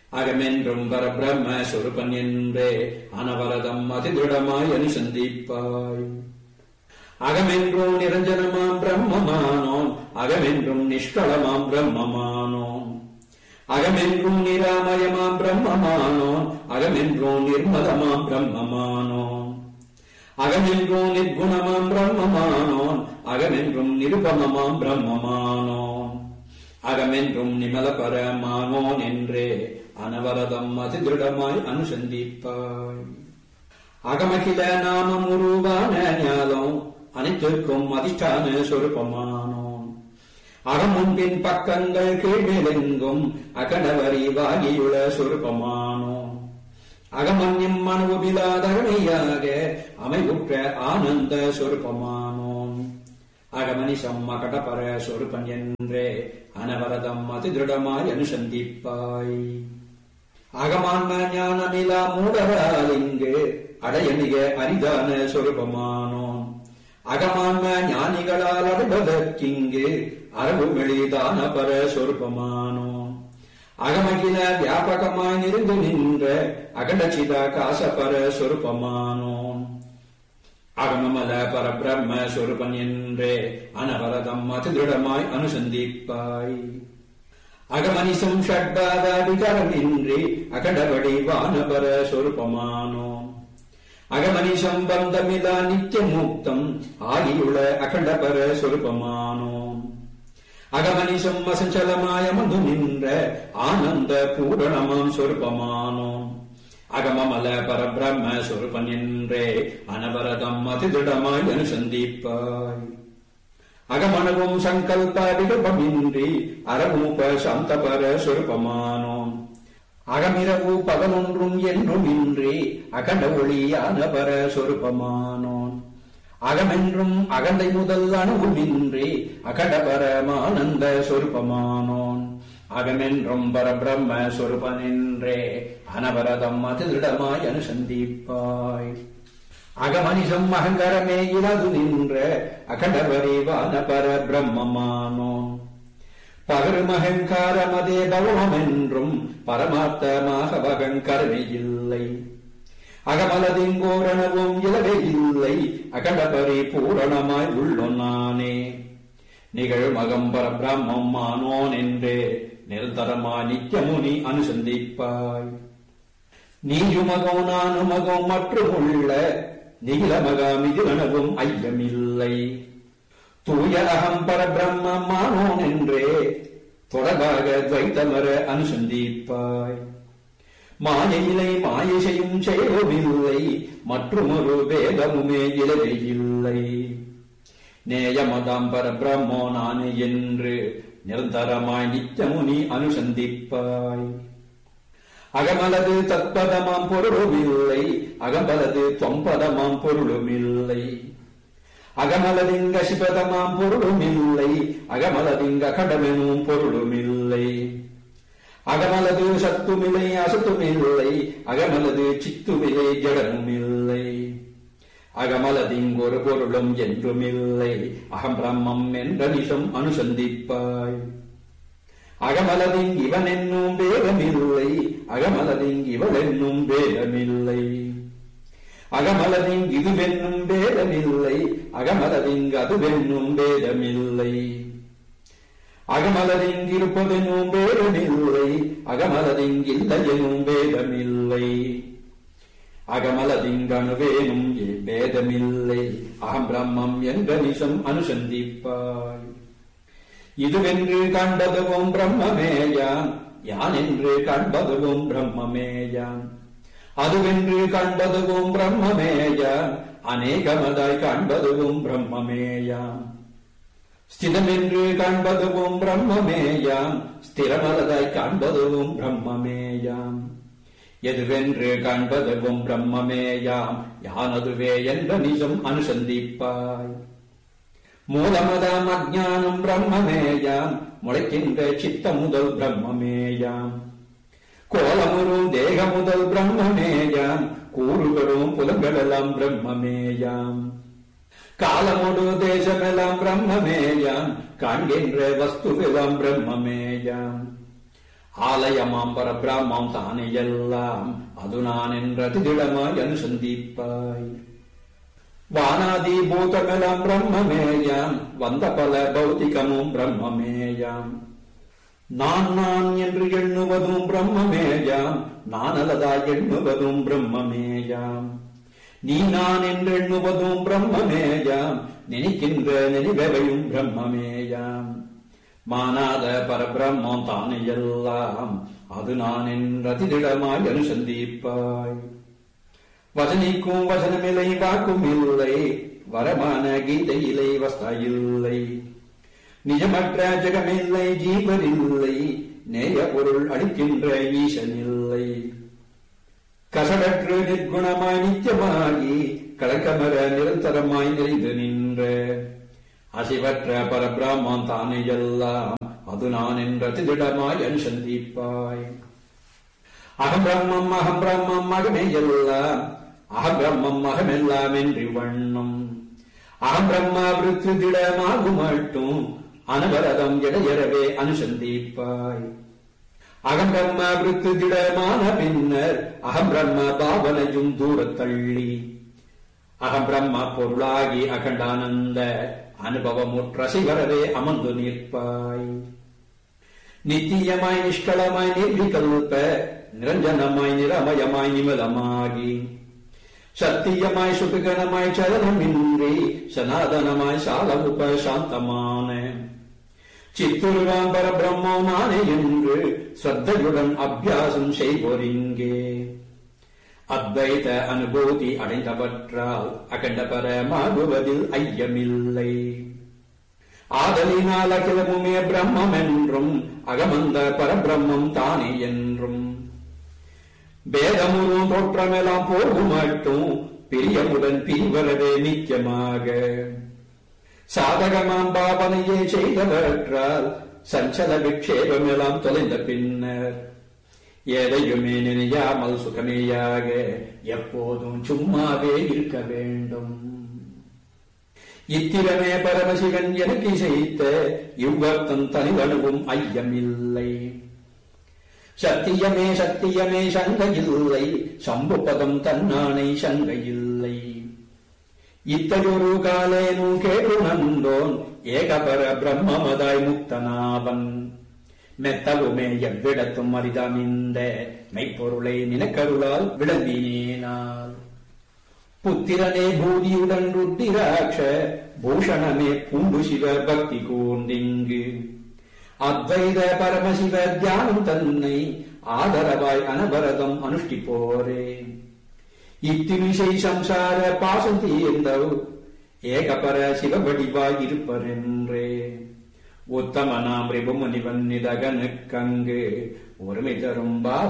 அகமென்றும் பரபிரம்ம சொருபன் என்றே அனவரதம் அதிதிருடமாய் அனுசந்திப்பாய் அகமென்றும் நிரஞ்சனமாம் பிரம்மமானோம் அகமென்றும் நிஷ்களமாம் பிரம்மமானோம் அகமென்றும் நிராமயமாம் பிரம்மமானோம் அகமென்றும் நிர்மலமாம் பிரம்மமானோம் அகமென்றும் நிர்குணமாம் பிரம்மமானோன் அகமென்றும் நிருபமமாம் பிரம்மமானோன் அகமென்றும் நிமல பரமானோன் என்றே அனவரதம் அதிதிருடமாய் அனுசந்திப்பாய் அகமகில நாமம் உருவான ஞானம் அனைத்திற்கும் அதிஷ்டான சொருபமானோம் அகமுன்பின் பக்கங்கள் கீழ்நிலெங்கும் அகடவரி வாகியுள சொருபமானோம் அகமன்யம் மனுவிலாதகமையாக அமைவுற்ற ஆனந்த சொருபமானோம் அகமனிசம் அகடபர சொருபன் என்றே அனவரதம் அதிதிருடமாய் அனுசந்திப்பாய் அகமான ஞானமிலா மூடரால் இங்கு அடைய மிக அரிதான சொருபமானோம் அகமான ஞானிகளால் அடைவதற்கிங்கு அரபு மெளிதான பர சொருபமானோம் அகமகில வியாபகமாய் நிருந்து நின்ற அகண்டச்சித காசபர சொருபமானோம் அகமமல பரபிரம்ம சொருபன் என்றே அனவரதம் அதிதிருடமாய் அனுசந்திப்பாய் அகமனிசம் ஷட்பாத விகரமின்றி அகடபடி வானபர சொருபமானோம் அகமனிசம் பந்தமிதா நித்திய முக்தம் ஆகியுள்ள அகண்டபர சொருபமானோம் அகமனிசம் அசஞ்சலமாய மது நின்ற ஆனந்த பூரணமாம் சொருபமானோம் அகமமல பரபிரம்ம சொருபன் என்றே அனவரதம் அதிதிடமாய் அனுசந்திப்பாய் அகமனவும் சங்கல்ப விகல்பமின்றி அரபூப சாந்தபர சொருபமானோம் அகமிரவு பகலொன்றும் என்றும் இன்றி அகண்ட ஒளியான பர சொருபமானோன் அகமென்றும் அகண்டை முதல் அணுவுமின்றி அகடபரமானந்த சொருபமானோன் அகமென்றும் பரபிரம்ம சொருபனென்றே அனவரதம் அதிதிடமாய் அனுசந்திப்பாய் அகமனிசம் அகங்கரமே இலது நின்ற அகண்டபரிவான பர பிரம்மமானோன் பகரும் அகங்காரமதே பவமென்றும் பரமார்த்தமாக அகங்கரமே இல்லை அகமலதிங்கோரணவும் இலவே இல்லை அகண்டபரி பூரணமாய் உள்ளொன்னானே நிகழும் அகம்பர பிரம்மம் ஆனோன் என்றே நிரந்தரமா நித்தியமுனி அனுசந்திப்பாய் நீயுமகோ நானுமகோ மற்றும் உள்ள நிகிலமகாமிதிலனவும் ஐயமில்லை தூய அகம் பரபிரம்மமானோன் என்றே தொடர்பாக துவைத்தமர அனுசந்திப்பாய் மாயையிலை மாயை செய்யும் செயலுமில்லை மற்றுமொரு வேதமுமே இலவே இல்லை நேயமதாம் பரபிரம்மோ நானே என்று நிரந்தரமாய் நித்தியமுனி அனுசந்திப்பாய் அகமலது தத்பதமாம் பொருளுமில்லை அகமலது தொம்பதமாம் பொருளுமில்லை அகமலதிங்க சிபதமாம் பொருளுமில்லை அகமலதிங்க கடமெனும் பொருளுமில்லை அகமலது சத்துமில்லை அசத்துமில்லை அகமலது சித்துமில்லை ஜடமுமில்லை அகமலதிங்கொரு பொருளும் என்றுமில்லை அகம் பிரம்மம் என்ற நிஷம் அனுசந்திப்பாய் அகமலதிங் இவன் என்னும் வேதமில்லை அகமலதிங் இவள் என்னும் வேதமில்லை அகமலதிங் இதுவென்னும் வேதமில்லை அகமலதிங் அதுவென்னும் வேதமில்லை அகமலதிங் இருப்பதெனும் வேதமில்லை அகமலதிங் இல்லை எனும் வேதமில்லை அகமலதிங்கணுவேனும் வேதமில்லை அகம் பிரம்மம் என்ற நிசம் அனுசந்திப்பாய் இதுவென்று கண்டதுவும் பிரம்மமேயான் யான் என்று கண்டதுவும் பிரம்மமேயான் அதுவென்று கண்டதுவும் பிரம்மமேயான் அநேகமதாய் காண்பதுவும் பிரம்மமேயாம் ஸ்திதமென்று காண்பதுவும் பிரம்மமேயாம் ஸ்திரமலதாய் காண்பதுவும் பிரம்மமேயாம் எதுவென்று காண்பதுவும் பிரம்மமேயாம் யானதுவே என்ற நிஜம் அனுசந்திப்பாய் மூலமதாம் அஜானம் பிரம்மமேயாம் முளைக்கின்ற சித்த முதல் பிரம்மமேயாம் கோலமுறும் தேக முதல் பிரம்மமேயாம் கூறுகளும் புலங்களெல்லாம் பிரம்மமேயாம் காலமுடு தேசமெல்லாம் பிரம்மமேயாம் காண்கின்ற வஸ்துவெல்லாம் பிரம்மமேயாம் ஆலயமாம் பரபிராமாம் தானே எல்லாம் அது நான் என்ற திடமாய் அனுசந்திப்பாய் வானாதி பூதமெல்லாம் பிரம்மமேயாம் வந்த பல பௌத்திகமும் பிரம்மமேயாம் நான் நான் என்று எண்ணுவதும் பிரம்மமேயாம் நான் அல்லதாய் எண்ணுவதும் பிரம்மமேயாம் நீ நான் என்று எண்ணுவதும் பிரம்மமேயாம் நினைக்கின்ற நினைவையும் பிரம்மமேயாம் மானாத பரபிரம்மம் தானே எல்லாம் அது நான் என்ற திடமாய் அனுசந்திப்பாய் வசனிக்கும் வசனமில்லை வாக்கும் இல்லை வரமான கீதையிலை வஸ்தா இல்லை நிஜமற்ற ஜெகமில்லை ஜீவனில்லை நேய பொருள் அளிக்கின்ற ஈசனில்லை கசடற்று நிர்குணமாய் நித்தியமாகி கலக்கமர நிரந்தரமாய் நிறைந்து நின்ற அசிவற்ற பரபிராமம் தானே எல்லாம் அது நான் என்ற திடமாய் அனுசந்திப்பாய் அகம் பிரம்மம் அகம் பிரம்மம் அகமே எல்லாம் அகம் பிரம்மம் அகமெல்லாம் என்று வண்ணம் அகம் பிரம்மா விருத்து திடமாகும் மட்டும் அனவரதம் இடையறவே அனுசந்திப்பாய் அகம் பிரம்ம விருத்து திடமான பின்னர் அகம் பிரம்ம பாவனையும் தூரத்தள்ளி அகம் பிரம்ம பொருளாகி அகண்டானந்த அனுபவமுற்ற சிவரவே அமர்ந்து நிற்பாய் நித்தியமாய் நிஷ்களமாய் நிர்விகல்ப நிரஞ்சனமாய் நிரமயமாய் நிமலமாகி சத்தியமாய் சுககணமாய் சலனமின்றி சனாதனமாய் சாலமுப சாந்தமான சித்துருவான் பரபிரம்மம் நானே என்று ஸ்ரத்தையுடன் அபியாசம் செய்வோரிங்கே அத்வைத அனுபூதி அடைந்தவற்றால் அகண்ட பரமாகுவதில் ஐயமில்லை ஆதலினால் அகிலமுமே பிரம்மம் என்றும் அகமந்த பரபிரம்மம் தானே என்றும் பேதமுறும் தோற்றமெல்லாம் போகும் மட்டும் பிரியமுடன் பிரிவரவே நித்தியமாக சாதகமாம் பாவனையே செய்தவற்றால் சஞ்சல விக்ஷேபமெல்லாம் தொலைந்த பின்னர் எதையுமே நினையாமல் சுகமேயாக எப்போதும் சும்மாவே இருக்க வேண்டும் இத்திரமே பரமசிவன் எனக்கு இசைத்த இவ்வர்த்தம் தனிவனுவும் ஐயமில்லை சத்தியமே சத்தியமே சங்கையில்லை சம்புபதம் தன்னானை சங்கையில்லை இத்தகையொரு காலேனு கேட்டு நந்தோன் ஏகபர பிரம்மமதாய் முக்தனாவன் மெத்தவுமே எவ்விடத்தும் அரிதாமிந்த மெய்ப்பொருளை நினக்கருளால் விளம்பினேனால் புத்திரனே பூதியுடன் ருத்திராட்ச பூஷணமே பூண்டு சிவ பக்தி கூர்ந்திங்கு அத்வைத பரமசிவ தியானம் தன்னை ஆதரவாய் அனபரதம் அனுஷ்டிப்போரே இத்திவிசை சம்சார பாசம் தீர்ந்தவ் ஏகபர சிவவடிவாய் இருப்பரென்றே உத்தமனாம் ரிபுமுனிவன் நிதகனுக்கங்கு ஒருமை தரும்